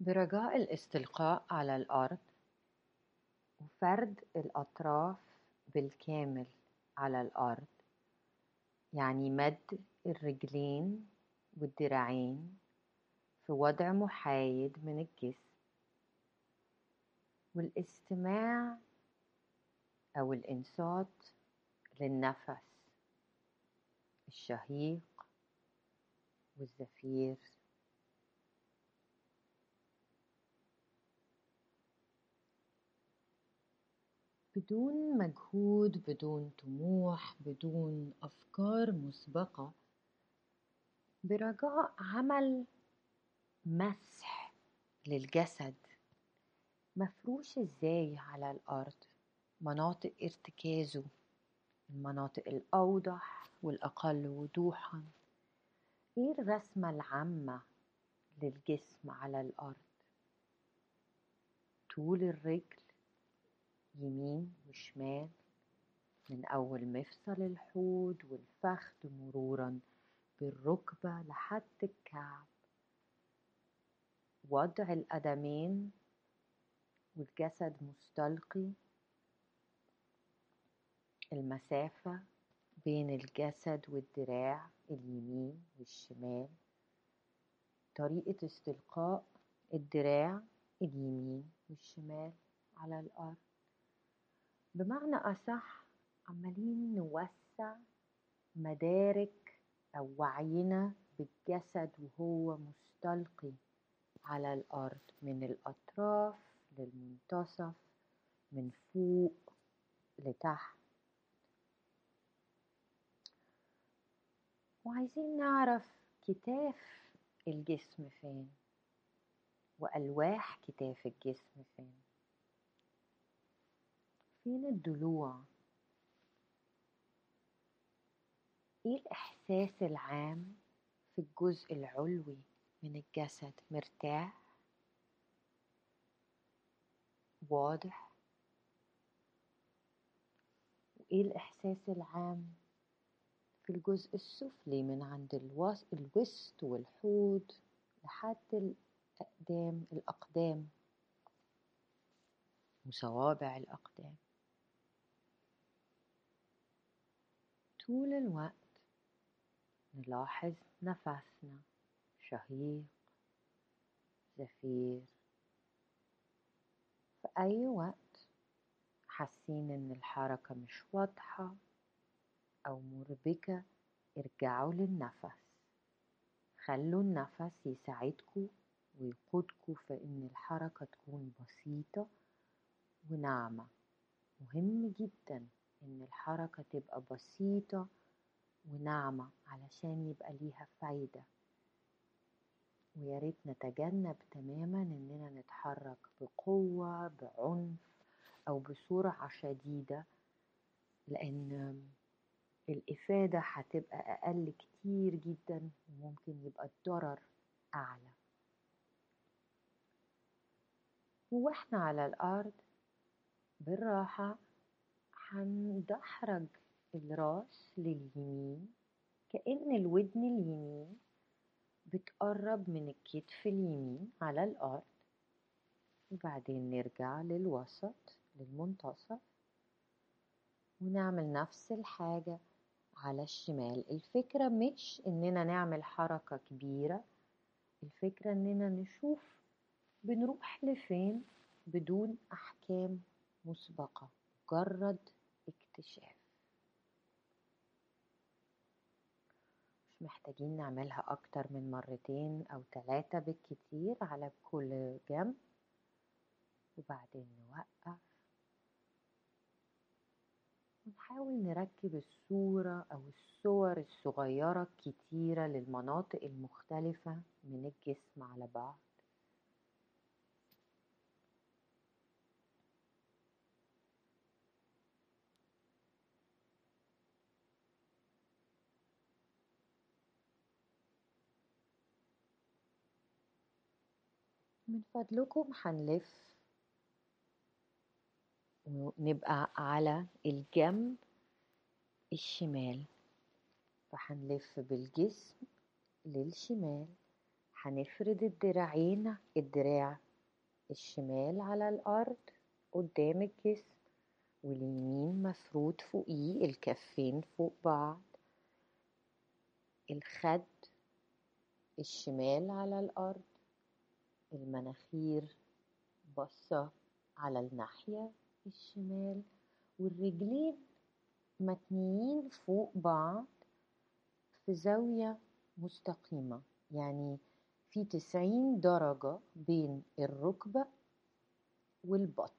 برجاء الاستلقاء على الأرض وفرد الأطراف بالكامل على الأرض يعني مد الرجلين والذراعين في وضع محايد من الجسم والاستماع أو الإنصات للنفس الشهيق والزفير بدون مجهود بدون طموح بدون أفكار مسبقة برجاء عمل مسح للجسد مفروش ازاي على الأرض مناطق ارتكازه المناطق الأوضح والأقل وضوحا ايه الرسمة العامة للجسم على الأرض طول الرجل يمين وشمال من أول مفصل الحوض والفخذ مرورا بالركبة لحد الكعب وضع القدمين والجسد مستلقي المسافة بين الجسد والدراع اليمين والشمال طريقة استلقاء الدراع اليمين والشمال على الأرض بمعنى أصح عمالين نوسع مدارك أو وعينا بالجسد وهو مستلقي على الأرض من الأطراف للمنتصف من فوق لتحت وعايزين نعرف كتاف الجسم فين وألواح كتاف الجسم فين فين الضلوع ايه الإحساس العام في الجزء العلوي من الجسد مرتاح واضح وايه الإحساس العام في الجزء السفلي من عند الوسط والحوض لحد الأقدام الأقدام وصوابع الأقدام طول الوقت نلاحظ نفسنا شهيق زفير في أي وقت حاسين إن الحركة مش واضحة أو مربكة ارجعوا للنفس خلوا النفس يساعدكم ويقودكم في إن الحركة تكون بسيطة وناعمة مهم جدا إن الحركة تبقى بسيطة وناعمة علشان يبقى ليها فايدة وياريت نتجنب تماما إننا نتحرك بقوة بعنف أو بسرعة شديدة لأن الإفادة هتبقى أقل كتير جدا وممكن يبقى الضرر أعلى وإحنا على الأرض بالراحة هندحرج الراس لليمين كأن الودن اليمين بتقرب من الكتف اليمين على الأرض وبعدين نرجع للوسط للمنتصف ونعمل نفس الحاجة على الشمال الفكرة مش إننا نعمل حركة كبيرة الفكرة إننا نشوف بنروح لفين بدون أحكام مسبقة مجرد اكتشاف مش محتاجين نعملها أكتر من مرتين أو ثلاثة بالكتير على كل جنب وبعدين نوقف ونحاول نركب الصورة أو الصور الصغيرة الكتيرة للمناطق المختلفة من الجسم على بعض من فضلكم هنلف ونبقى على الجنب الشمال فهنلف بالجسم للشمال هنفرد الدراعين الدراع الشمال على الأرض قدام الجسم واليمين مفرود فوقيه الكفين فوق بعض الخد الشمال على الأرض المناخير بصة على الناحية الشمال والرجلين متنيين فوق بعض في زاوية مستقيمة يعني في تسعين درجة بين الركبة والبطن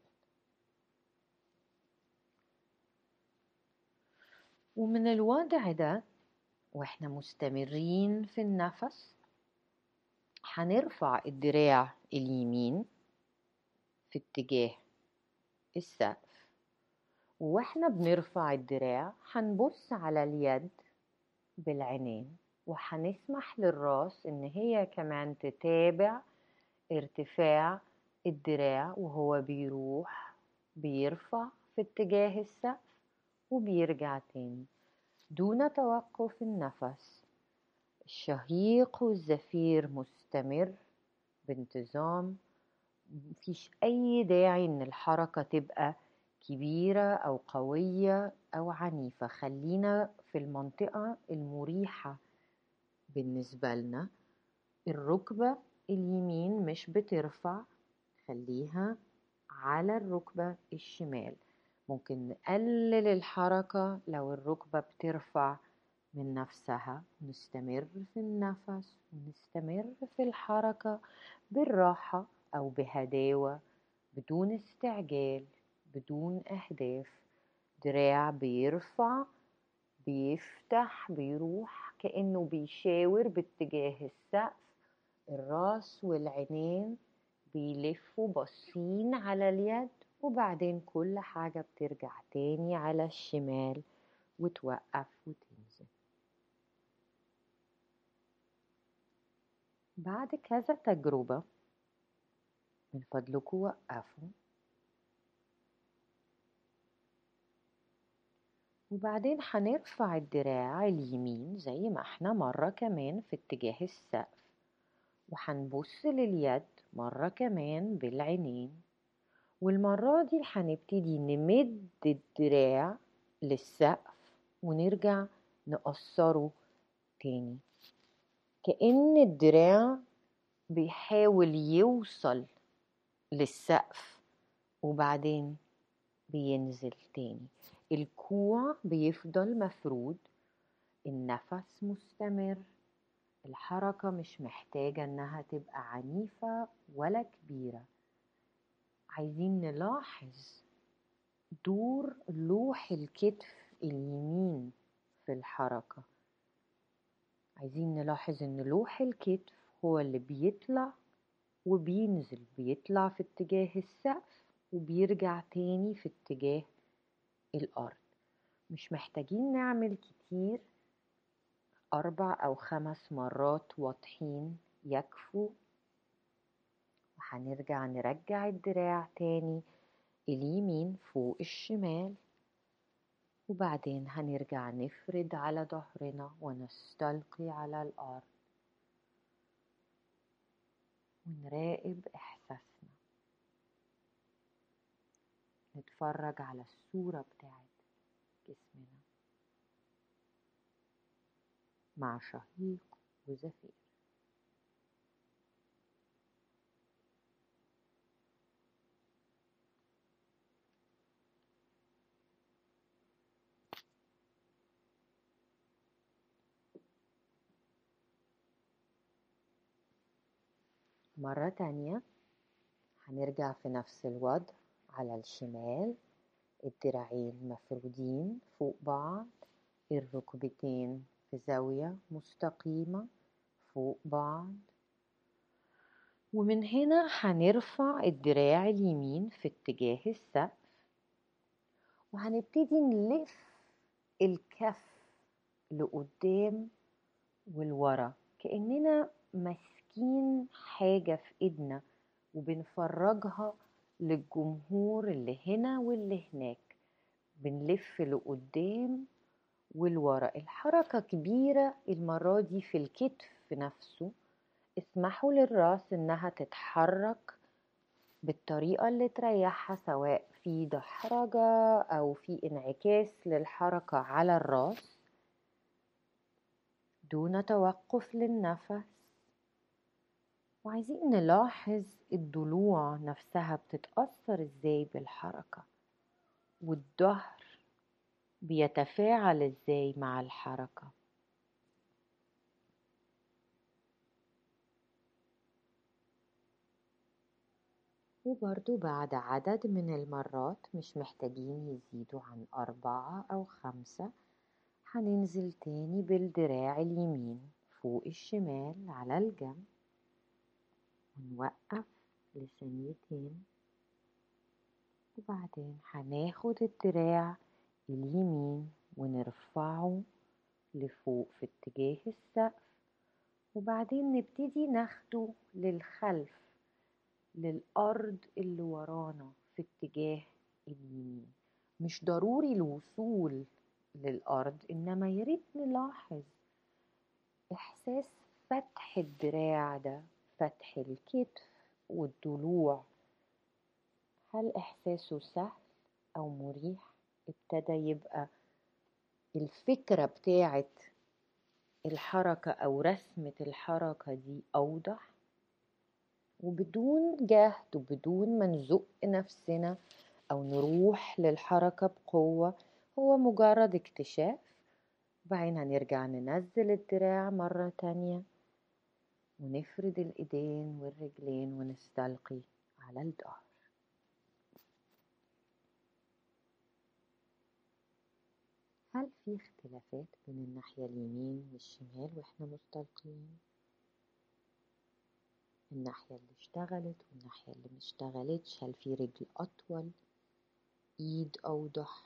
ومن الوضع ده واحنا مستمرين في النفس هنرفع الدراع اليمين في اتجاه السقف واحنا بنرفع الدراع هنبص على اليد بالعينين وهنسمح للراس ان هي كمان تتابع ارتفاع الدراع وهو بيروح بيرفع في اتجاه السقف وبيرجع تاني دون توقف النفس الشهيق والزفير مستمر بانتظام مفيش أي داعي إن الحركة تبقى كبيرة أو قوية أو عنيفة خلينا في المنطقة المريحة بالنسبة لنا الركبة اليمين مش بترفع خليها على الركبة الشمال ممكن نقلل الحركة لو الركبة بترفع من نفسها نستمر في النفس ونستمر في الحركة بالراحة أو بهداوة بدون استعجال بدون أهداف دراع بيرفع بيفتح بيروح كأنه بيشاور باتجاه السقف الراس والعينين بيلفوا باصين على اليد وبعدين كل حاجة بترجع تاني على الشمال وتوقف وتنزل بعد كذا تجربة من فضلكم وقفوا وبعدين هنرفع الدراع اليمين زي ما احنا مرة كمان في اتجاه السقف وهنبص لليد مرة كمان بالعينين والمرة دي هنبتدي نمد الدراع للسقف ونرجع نقصره تاني كأن الدراع بيحاول يوصل للسقف وبعدين بينزل تاني الكوع بيفضل مفرود النفس مستمر الحركة مش محتاجة انها تبقى عنيفة ولا كبيرة عايزين نلاحظ دور لوح الكتف اليمين في الحركة عايزين نلاحظ ان لوح الكتف هو اللي بيطلع وبينزل بيطلع في اتجاه السقف وبيرجع تاني في اتجاه الأرض مش محتاجين نعمل كتير أربع أو خمس مرات واضحين يكفوا وهنرجع نرجع الدراع تاني اليمين فوق الشمال وبعدين هنرجع نفرد على ظهرنا ونستلقي على الأرض ونراقب إحساسنا نتفرج على الصورة بتاعت جسمنا مع شهيق وزفير مرة تانية هنرجع في نفس الوضع على الشمال الدراعين مفرودين فوق بعض الركبتين في زاوية مستقيمة فوق بعض ومن هنا هنرفع الدراع اليمين في اتجاه السقف وهنبتدي نلف الكف لقدام والورا كأننا ماسكين حاجة في ايدنا وبنفرجها للجمهور اللي هنا واللي هناك بنلف لقدام والورا الحركة كبيرة المرة دي في الكتف نفسه اسمحوا للراس إنها تتحرك بالطريقة اللي تريحها سواء في دحرجة أو في انعكاس للحركة على الراس دون توقف للنفس وعايزين نلاحظ الضلوع نفسها بتتأثر ازاي بالحركة والظهر بيتفاعل ازاي مع الحركة وبرضو بعد عدد من المرات مش محتاجين يزيدوا عن أربعة أو خمسة هننزل تاني بالدراع اليمين فوق الشمال على الجنب ونوقف لثانيتين وبعدين هناخد الدراع اليمين ونرفعه لفوق في اتجاه السقف وبعدين نبتدي ناخده للخلف للأرض اللي ورانا في اتجاه اليمين مش ضروري الوصول للأرض إنما ياريت نلاحظ إحساس فتح الدراع ده فتح الكتف والضلوع هل إحساسه سهل أو مريح ابتدى يبقى الفكرة بتاعت الحركة أو رسمة الحركة دي أوضح وبدون جهد وبدون ما نزق نفسنا أو نروح للحركة بقوة هو مجرد اكتشاف وبعدين هنرجع ننزل الدراع مرة تانية ونفرد الإيدين والرجلين ونستلقي على الظهر هل في اختلافات بين الناحية اليمين والشمال واحنا مستلقيين؟ الناحية اللي اشتغلت والناحية اللي مشتغلتش هل في رجل أطول إيد أوضح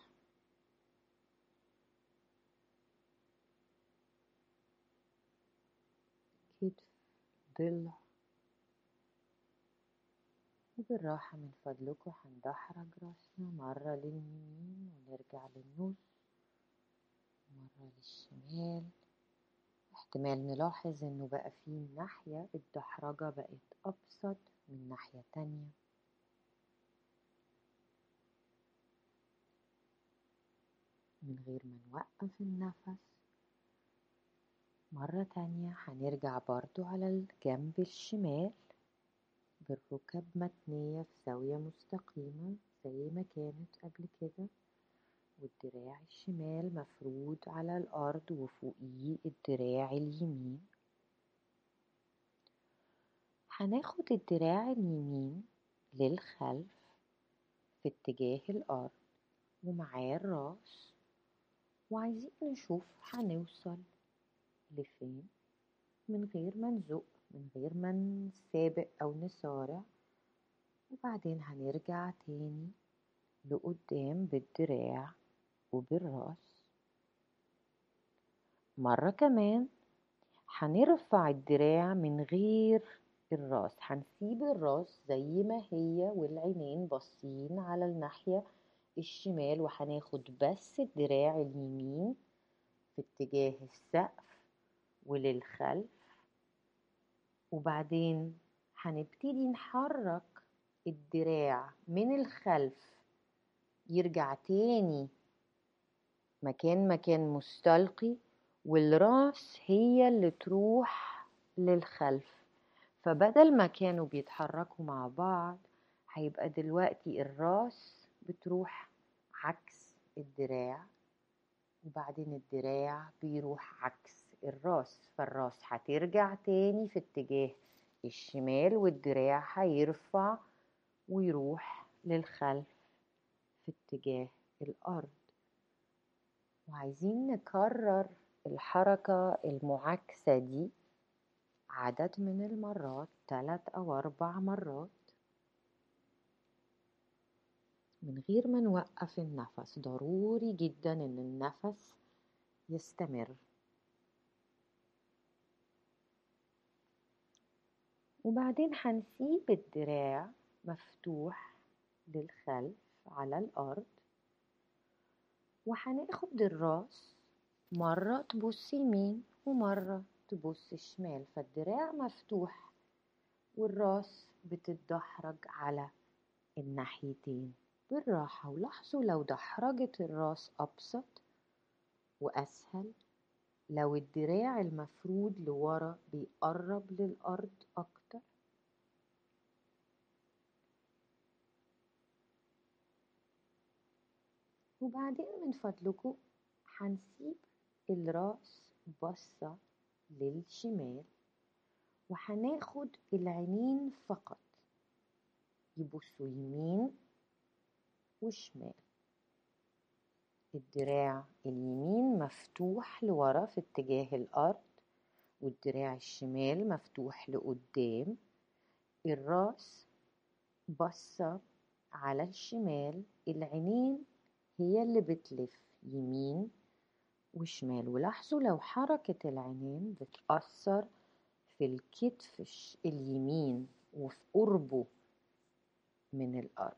كتف ضلع وبالراحة من فضلكم هندحرج راسنا مرة لليمين ونرجع للنص مرة للشمال احتمال نلاحظ انه بقى في ناحية الدحرجة بقت أبسط من ناحية تانية من غير ما نوقف النفس مرة تانية هنرجع برضو على الجنب الشمال بالركب متنية في زاوية مستقيمة زي ما كانت قبل كده والدراع الشمال مفرود على الأرض وفوقيه الدراع اليمين هناخد الدراع اليمين للخلف في اتجاه الأرض ومعاه الراس وعايزين نشوف هنوصل لفين من غير ما نزق من غير ما نسابق أو نسارع وبعدين هنرجع تاني لقدام بالدراع وبالراس مرة كمان هنرفع الدراع من غير الراس هنسيب الراس زي ما هي والعينين باصين على الناحية الشمال وهناخد بس الدراع اليمين في اتجاه السقف وللخلف وبعدين هنبتدي نحرك الدراع من الخلف يرجع تاني مكان مكان مستلقي والراس هي اللي تروح للخلف فبدل ما كانوا بيتحركوا مع بعض هيبقى دلوقتي الراس بتروح عكس الدراع وبعدين الدراع بيروح عكس الراس فالراس هترجع تاني في اتجاه الشمال والدراع هيرفع ويروح للخلف في اتجاه الأرض وعايزين نكرر الحركة المعاكسة دي عدد من المرات ثلاث أو أربع مرات من غير ما نوقف النفس ضروري جدا إن النفس يستمر وبعدين هنسيب الدراع مفتوح للخلف على الأرض وهناخد الراس مرة تبص يمين ومرة تبص شمال فالدراع مفتوح والراس بتتدحرج على الناحيتين بالراحة ولاحظوا لو دحرجة الراس أبسط وأسهل لو الدراع المفرود لورا بيقرب للأرض أكتر وبعدين من فضلكم هنسيب الراس بصة للشمال وهناخد العينين فقط يبصوا يمين وشمال الدراع اليمين مفتوح لورا في اتجاه الأرض والدراع الشمال مفتوح لقدام الراس بصة على الشمال العينين هي اللي بتلف يمين وشمال ولاحظوا لو حركة العينين بتأثر في الكتف اليمين وفي قربه من الأرض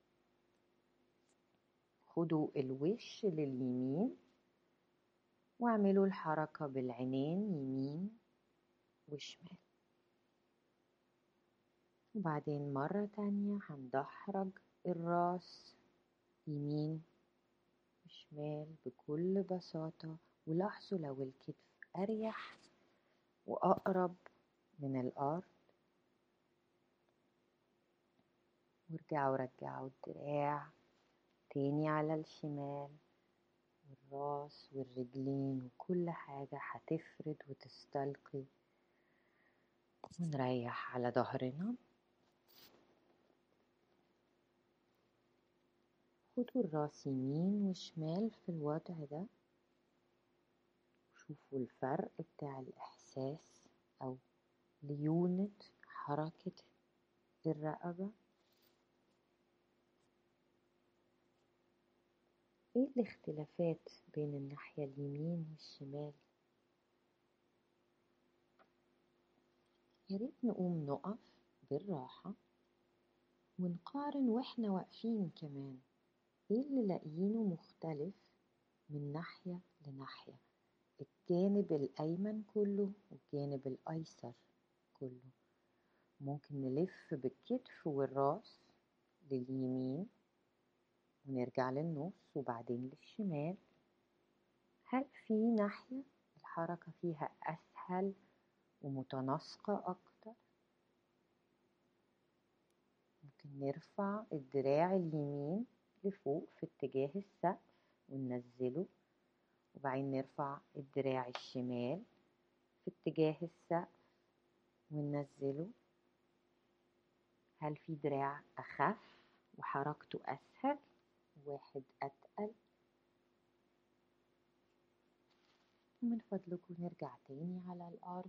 خدوا الوش لليمين واعملوا الحركة بالعينين يمين وشمال وبعدين مرة تانية هندحرج الراس يمين وشمال بكل بساطة ولاحظوا لو الكتف أريح وأقرب من الأرض وارجعوا رجعوا الدراع تاني على الشمال والراس والرجلين وكل حاجة هتفرد وتستلقي ونريح على ظهرنا خدوا الراس يمين وشمال في الوضع ده شوفوا الفرق بتاع الإحساس أو ليونة حركة الرقبة ايه الاختلافات بين الناحية اليمين والشمال ياريت نقوم نقف بالراحة ونقارن واحنا واقفين كمان ايه اللي لاقيينه مختلف من ناحية لناحية الجانب الأيمن كله والجانب الأيسر كله ممكن نلف بالكتف والراس لليمين ونرجع للنص وبعدين للشمال هل في ناحية الحركة فيها أسهل ومتناسقة أكتر ممكن نرفع الدراع اليمين لفوق في اتجاه السقف وننزله وبعدين نرفع الدراع الشمال في اتجاه السقف وننزله هل في دراع أخف وحركته أسهل واحد أتقل ومن فضلكم نرجع تاني على الأرض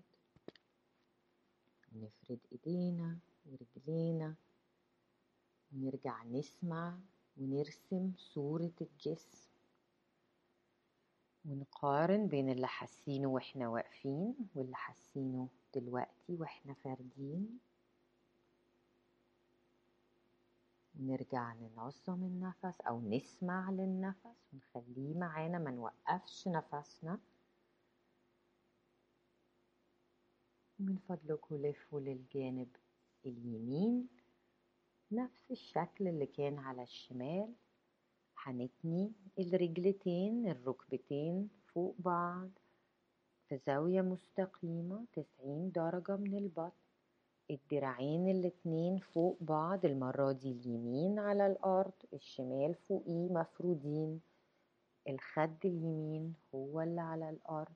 نفرد إيدينا ورجلينا ونرجع نسمع ونرسم صورة الجسم ونقارن بين اللي حاسينه واحنا واقفين واللي حاسينه دلوقتي واحنا فاردين ونرجع ننظم النفس او نسمع للنفس ونخليه معانا ما نوقفش نفسنا ومن فضلكم لفوا للجانب اليمين نفس الشكل اللي كان على الشمال هنتني الرجلتين الركبتين فوق بعض في زاوية مستقيمة تسعين درجة من البطن الدراعين الاتنين فوق بعض المرة دي اليمين على الأرض الشمال فوقيه مفرودين الخد اليمين هو اللي على الأرض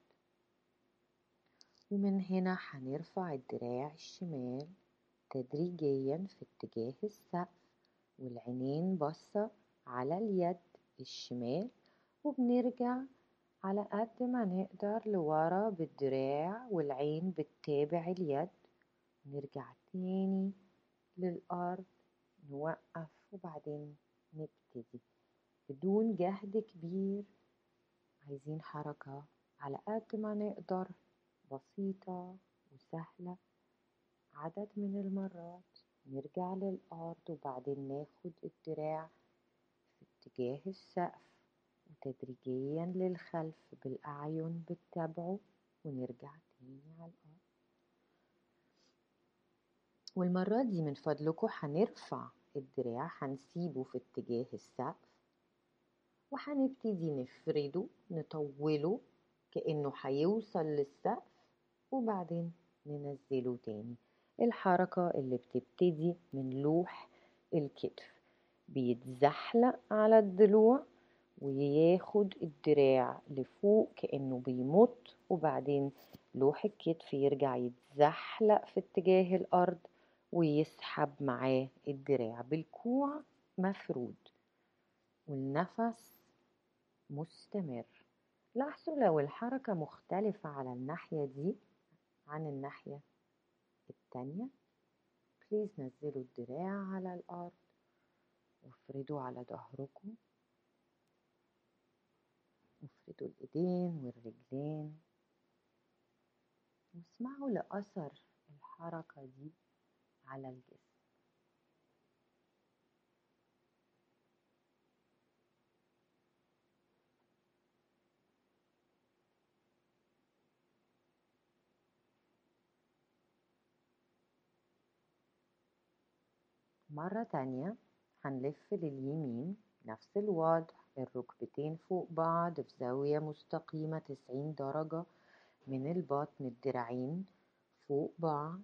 ومن هنا هنرفع الدراع الشمال تدريجيا في اتجاه السقف والعينين باصة على اليد الشمال وبنرجع على قد ما نقدر لورا بالدراع والعين بتتابع اليد نرجع تاني للأرض نوقف وبعدين نبتدي بدون جهد كبير عايزين حركة على قد ما نقدر بسيطة وسهلة عدد من المرات نرجع للأرض وبعدين ناخد الدراع في اتجاه السقف وتدريجيا للخلف بالأعين بتتابعه ونرجع تاني تاني على الأرض والمرة دي من فضلكم هنرفع الدراع هنسيبه في اتجاه السقف وهنبتدي نفرده نطوله كأنه هيوصل للسقف وبعدين ننزله تاني الحركة اللي بتبتدي من لوح الكتف بيتزحلق على الضلوع وياخد الدراع لفوق كأنه بيمط وبعدين لوح الكتف يرجع يتزحلق في اتجاه الأرض ويسحب معاه الدراع بالكوع مفرود والنفس مستمر لاحظوا لو الحركة مختلفة على الناحية دي عن الناحية التانية بليز نزلوا الدراع على الأرض وافردوا على ظهركم وافردوا الإيدين والرجلين واسمعوا لأثر الحركة دي على الجسم مرة تانية هنلف لليمين نفس الوضع الركبتين فوق بعض في زاوية مستقيمة تسعين درجة من البطن الدراعين فوق بعض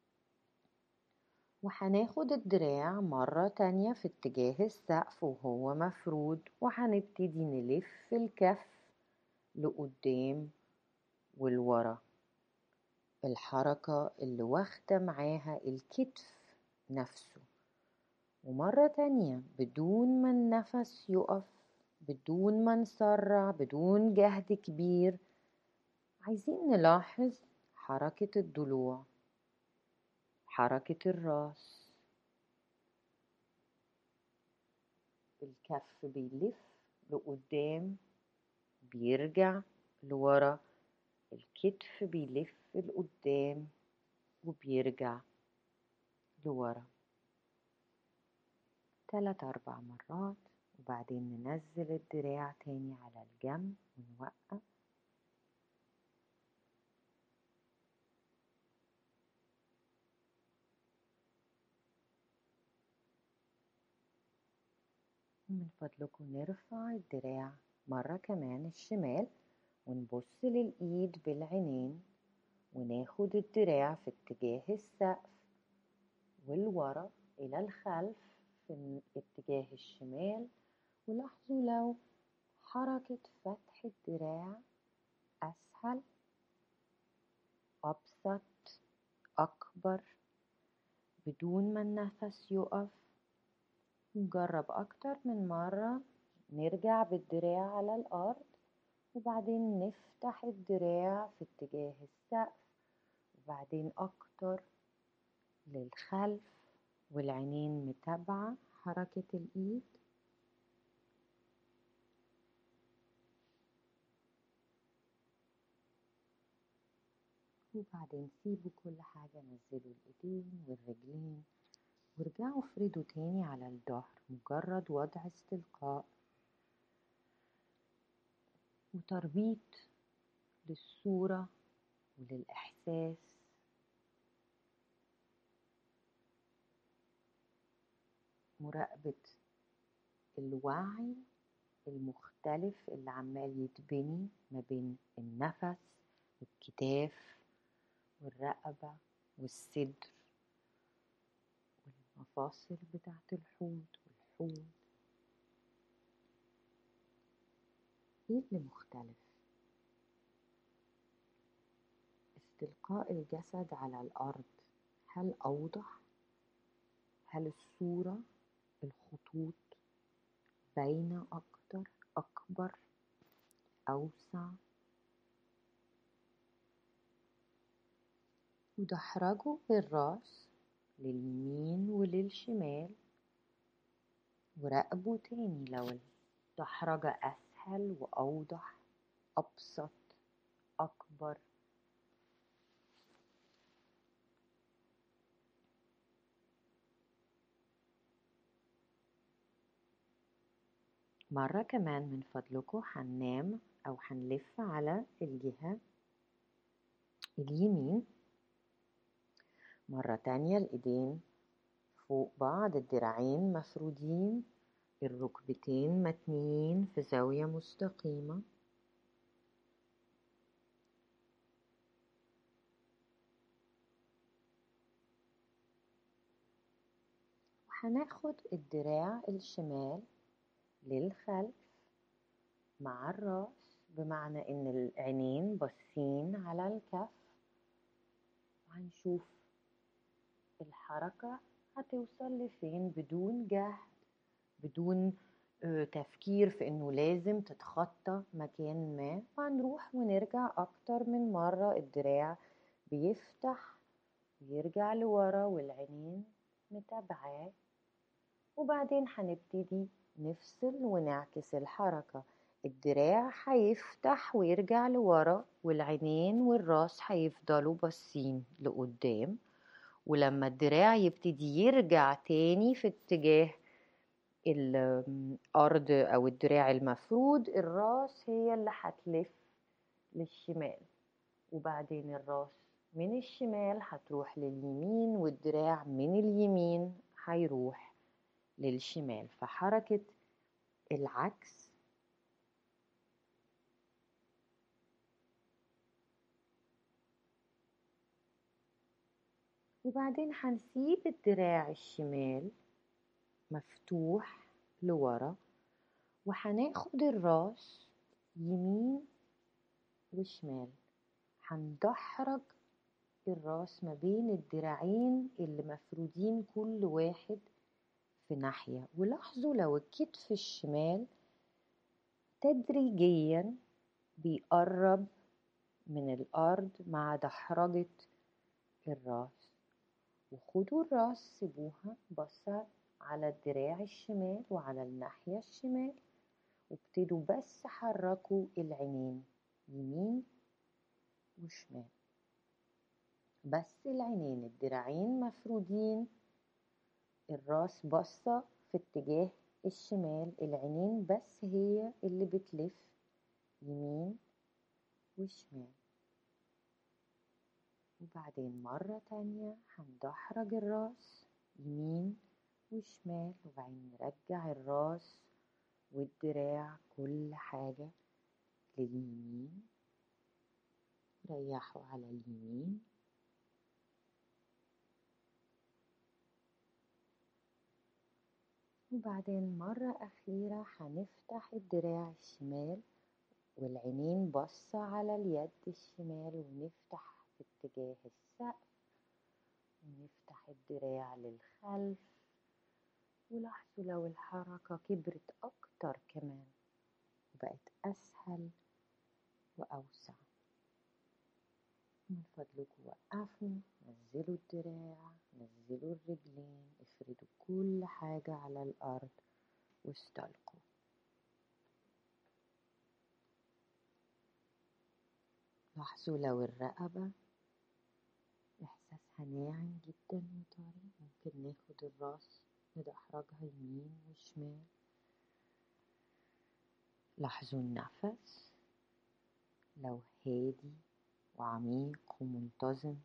وهناخد الدراع مرة تانية في اتجاه السقف وهو مفرود وهنبتدي نلف الكف لقدام ولورا الحركة اللي واخدة معاها الكتف نفسه ومرة تانية بدون ما النفس يقف بدون ما نسرع بدون جهد كبير عايزين نلاحظ حركة الضلوع حركة الراس الكف بيلف لقدام بيرجع لورا الكتف بيلف لقدام وبيرجع لورا تلات أربع مرات وبعدين ننزل الدراع تاني على الجنب ونوقف ومن فضلكم نرفع الدراع مرة كمان الشمال ونبص للإيد بالعينين وناخد الدراع في اتجاه السقف والورا إلى الخلف في اتجاه الشمال ولاحظوا لو حركة فتح الدراع أسهل أبسط أكبر بدون ما النفس يقف نجرب أكتر من مرة نرجع بالدراع على الأرض وبعدين نفتح الدراع في اتجاه السقف وبعدين أكتر للخلف والعينين متابعة حركة الإيد وبعدين سيبوا كل حاجة نزلوا الإيدين والرجلين وارجعوا افردوا تاني على الظهر مجرد وضع استلقاء وتربيط للصورة وللإحساس مراقبة الوعي المختلف اللي عمال يتبني ما بين النفس والكتاف والرقبة والصدر والمفاصل بتاعت الحوض والحوض ايه اللي مختلف استلقاء الجسد على الأرض هل أوضح هل الصورة الخطوط باينة أكتر أكبر أوسع ودحرجوا الراس لليمين وللشمال وراقبوا تاني لو الدحرجة أسهل وأوضح أبسط أكبر مرة كمان من فضلكم هننام أو هنلف على الجهة اليمين مرة تانية الإيدين فوق بعض الدراعين مفرودين الركبتين متنيين في زاوية مستقيمة وهناخد الدراع الشمال للخلف مع الراس بمعنى ان العينين باصين على الكف وهنشوف الحركة هتوصل لفين بدون جهد بدون تفكير في انه لازم تتخطى مكان ما وهنروح ونرجع اكتر من مرة الدراع بيفتح ويرجع لورا والعينين متابعاه وبعدين هنبتدي نفصل ونعكس الحركة الدراع هيفتح ويرجع لورا والعينين والراس هيفضلوا باصين لقدام ولما الدراع يبتدي يرجع تاني في اتجاه الأرض أو الدراع المفرود الراس هي اللي هتلف للشمال وبعدين الراس من الشمال هتروح لليمين والدراع من اليمين هيروح للشمال فحركة العكس وبعدين هنسيب الدراع الشمال مفتوح لورا وهناخد الراس يمين وشمال هندحرج الراس ما بين الدراعين اللي مفرودين كل واحد في ناحية ولاحظوا لو الكتف الشمال تدريجيا بيقرب من الأرض مع دحرجة الراس وخدوا الراس سيبوها بصة على الدراع الشمال وعلى الناحية الشمال وابتدوا بس حركوا العينين يمين وشمال بس العينين الدراعين مفرودين الراس باصة في اتجاه الشمال العينين بس هي اللي بتلف يمين وشمال وبعدين مرة تانية هندحرج الراس يمين وشمال وبعدين نرجع الراس والدراع كل حاجة لليمين ريحوا على اليمين وبعدين مرة أخيرة هنفتح الدراع الشمال والعينين باصة على اليد الشمال ونفتح في اتجاه السقف ونفتح الدراع للخلف ولاحظوا لو الحركة كبرت أكتر كمان وبقت أسهل وأوسع من فضلكم وقفوا نزلوا الدراع نزلوا الرجلين افردوا كل حاجة على الأرض واستلقوا لاحظوا لو الرقبة إحساسها ناعم جدا وطري ممكن ناخد الراس ندحرجها يمين وشمال لاحظوا النفس لو هادي وعميق ومنتظم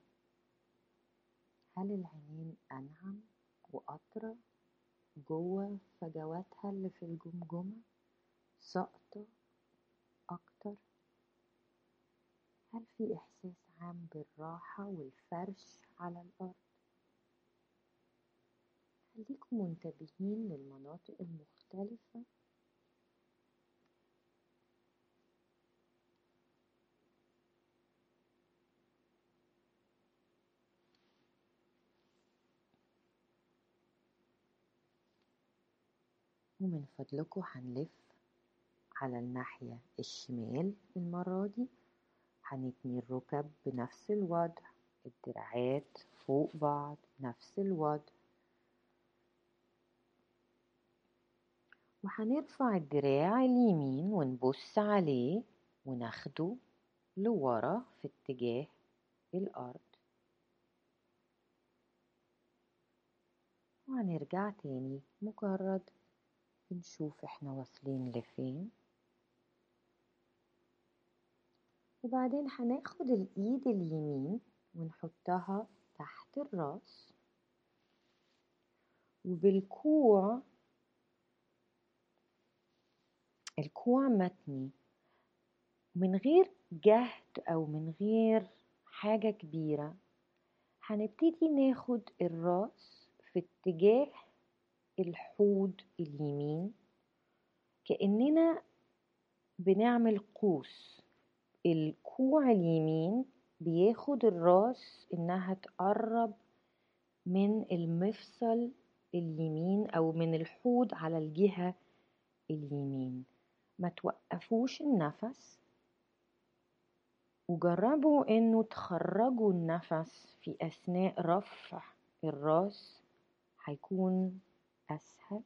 هل العينين أنعم وأطرى جوه فجواتها اللي في الجمجمة ساقطة أكتر هل في إحساس عام بالراحة والفرش على الأرض خليكم منتبهين للمناطق المختلفة ومن فضلكم هنلف على الناحية الشمال المرة دي هنتني الركب بنفس الوضع الدراعات فوق بعض نفس الوضع وهنرفع الدراع اليمين ونبص عليه وناخده لورا في اتجاه الأرض وهنرجع تاني مجرد بنشوف احنا واصلين لفين وبعدين هناخد الإيد اليمين ونحطها تحت الراس وبالكوع الكوع متني من غير جهد أو من غير حاجة كبيرة هنبتدي ناخد الراس في اتجاه الحوض اليمين كأننا بنعمل قوس الكوع اليمين بياخد الراس انها تقرب من المفصل اليمين او من الحوض على الجهة اليمين ما توقفوش النفس وجربوا انه تخرجوا النفس في اثناء رفع الراس هيكون اسهل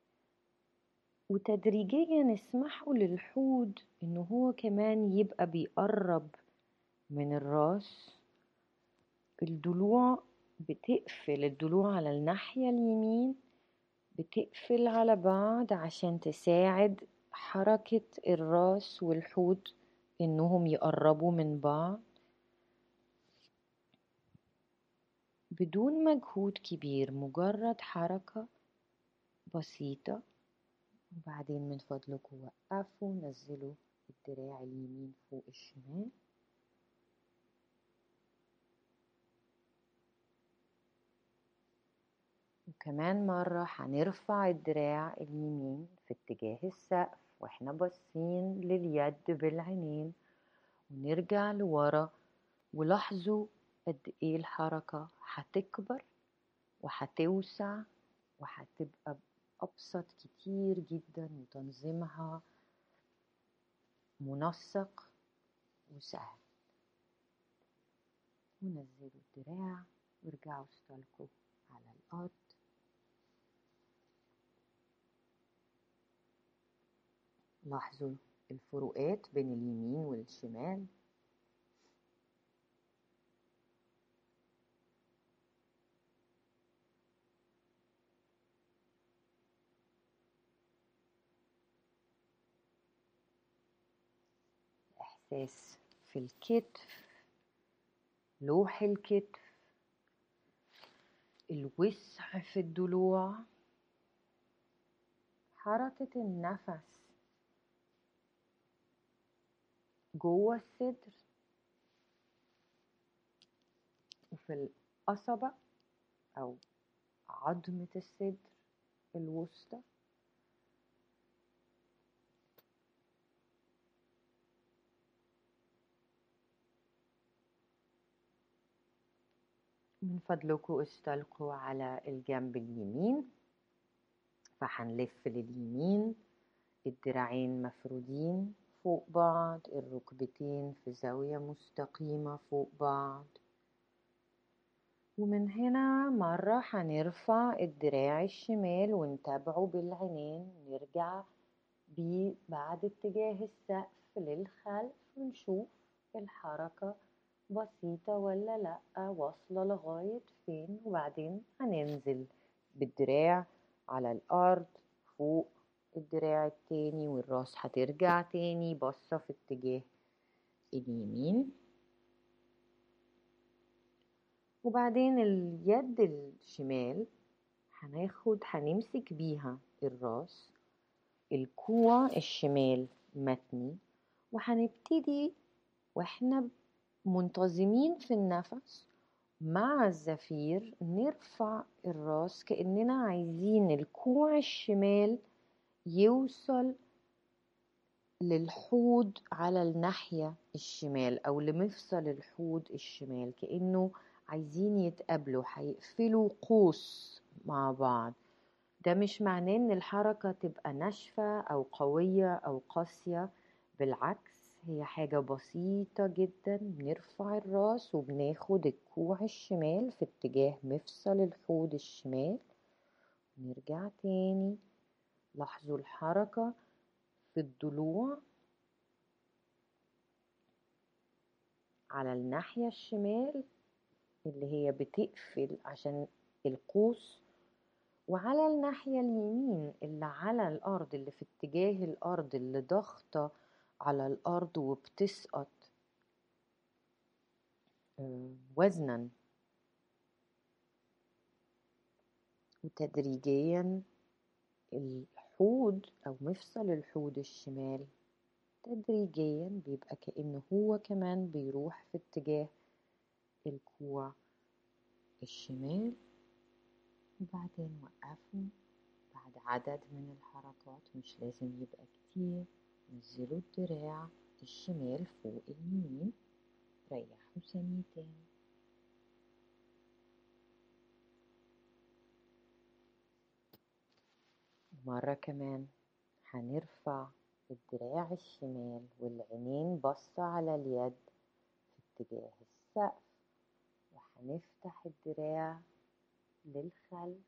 وتدريجيا اسمحوا للحوض انه هو كمان يبقى بيقرب من الراس الضلوع بتقفل الضلوع على الناحية اليمين بتقفل على بعض عشان تساعد حركة الراس والحوض انهم يقربوا من بعض بدون مجهود كبير مجرد حركة بسيطة وبعدين من فضلكم وقفوا نزلوا الدراع اليمين فوق الشمال وكمان مرة هنرفع الدراع اليمين في اتجاه السقف واحنا باصين لليد بالعينين ونرجع لورا ولاحظوا قد ايه الحركة هتكبر وهتوسع وهتبقى أبسط كتير جدا وتنظيمها منسق وسهل ونزلوا الدراع وارجعوا استلقوا على الأرض لاحظوا الفروقات بين اليمين والشمال الإحساس في الكتف لوح الكتف الوسع في الضلوع حركة النفس جوه الصدر وفي القصبة أو عظمة الصدر الوسطى من فضلكم استلقوا على الجنب اليمين فهنلف لليمين الدراعين مفرودين فوق بعض الركبتين في زاوية مستقيمة فوق بعض ومن هنا مرة هنرفع الدراع الشمال ونتابعه بالعينين نرجع بيه بعد اتجاه السقف للخلف ونشوف الحركة بسيطة ولا لأ واصلة لغاية فين وبعدين هننزل بالدراع على الأرض فوق الدراع التاني والراس هترجع تاني باصة في اتجاه اليمين وبعدين اليد الشمال هناخد هنمسك بيها الراس الكوع الشمال متني وهنبتدي واحنا منتظمين في النفس مع الزفير نرفع الراس كأننا عايزين الكوع الشمال يوصل للحوض على الناحية الشمال أو لمفصل الحوض الشمال كأنه عايزين يتقابلوا هيقفلوا قوس مع بعض ده مش معناه ان الحركة تبقى ناشفة او قوية او قاسية بالعكس هي حاجة بسيطة جدا بنرفع الراس وبناخد الكوع الشمال في اتجاه مفصل الحوض الشمال نرجع تاني لاحظوا الحركة في الضلوع على الناحية الشمال اللي هي بتقفل عشان القوس وعلى الناحية اليمين اللي على الأرض اللي في اتجاه الأرض اللي ضغطة على الأرض وبتسقط آه، وزنا وتدريجيا الحوض أو مفصل الحوض الشمال تدريجيا بيبقى كأنه هو كمان بيروح في اتجاه الكوع الشمال وبعدين وقفوا بعد عدد من الحركات مش لازم يبقى كتير نزلوا الدراع الشمال فوق اليمين ريحوا ثانيتين مرة كمان هنرفع الدراع الشمال والعينين باصة على اليد في اتجاه السقف وهنفتح الدراع للخلف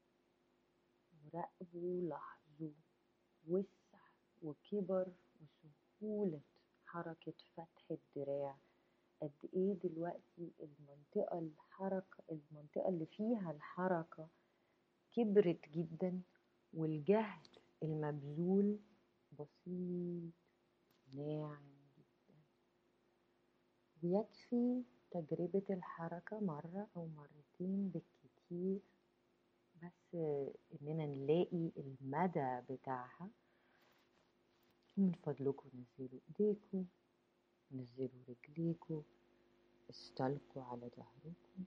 وراقبوا لاحظوا وسع وكبر وسهولة حركة فتح الدراع قد ايه دلوقتي المنطقة الحركة المنطقة اللي فيها الحركة كبرت جدا والجهد المبذول بسيط ناعم جدا ويكفي تجربة الحركة مرة أو مرتين بالكتير بس إننا نلاقي المدى بتاعها من فضلكم نزلوا ايديكم نزلوا رجليكم استلقوا على ظهركم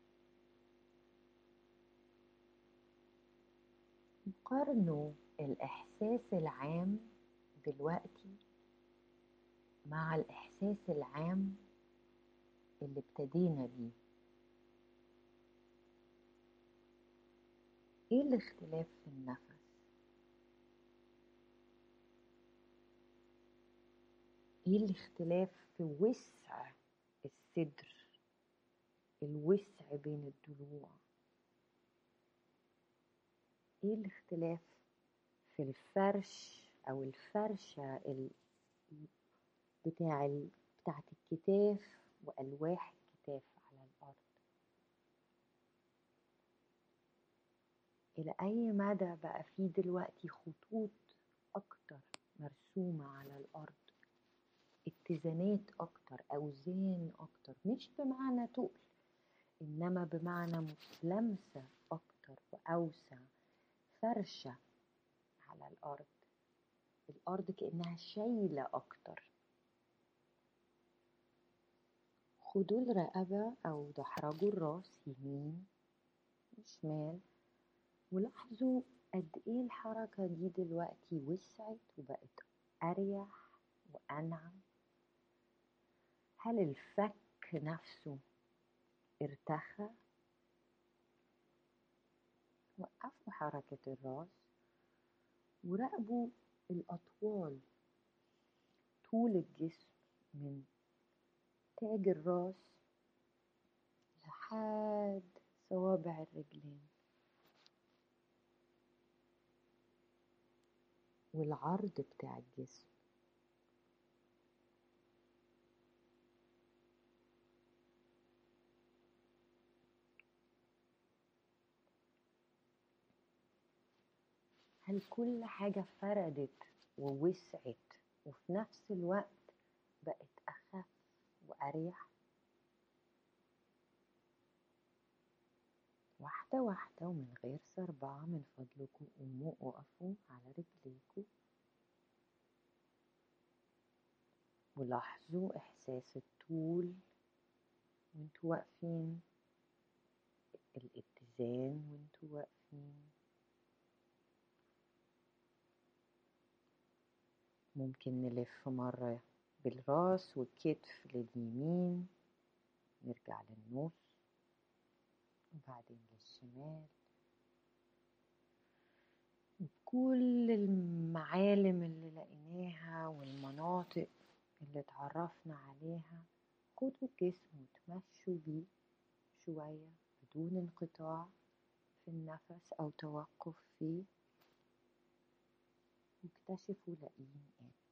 قارنوا الإحساس العام دلوقتي مع الإحساس العام اللي ابتدينا بيه ايه الاختلاف في النفس ايه الاختلاف في وسع الصدر الوسع بين الضلوع ايه الاختلاف في الفرش او الفرشة بتاع بتاعت الكتاف والواح الكتاف على الارض الى اي مدى بقى في دلوقتي خطوط اكتر مرسومة على الارض اتزانات اكتر اوزان اكتر مش بمعنى تقل انما بمعنى لمسة اكتر واوسع فرشة على الارض الارض كانها شايلة اكتر خدوا الرقبة او دحرجوا الراس يمين وشمال ولاحظوا قد ايه الحركة دي دلوقتي وسعت وبقت اريح وانعم هل الفك نفسه ارتخى وقفوا حركة الراس وراقبوا الأطوال طول الجسم من تاج الراس لحد صوابع الرجلين والعرض بتاع الجسم هل كل حاجة فردت ووسعت وفي نفس الوقت بقت أخف وأريح واحدة واحدة ومن غير سربعة من فضلكم قوموا وقفوا على رجليكم ولاحظوا إحساس الطول وانتوا واقفين الاتزان وانتوا واقفين ممكن نلف مرة بالراس والكتف لليمين نرجع للنص وبعدين للشمال وكل المعالم اللي لقيناها والمناطق اللي اتعرفنا عليها خدوا الجسم وتمشوا بيه شوية بدون انقطاع في النفس أو توقف فيه واكتشفوا لاقيين ايه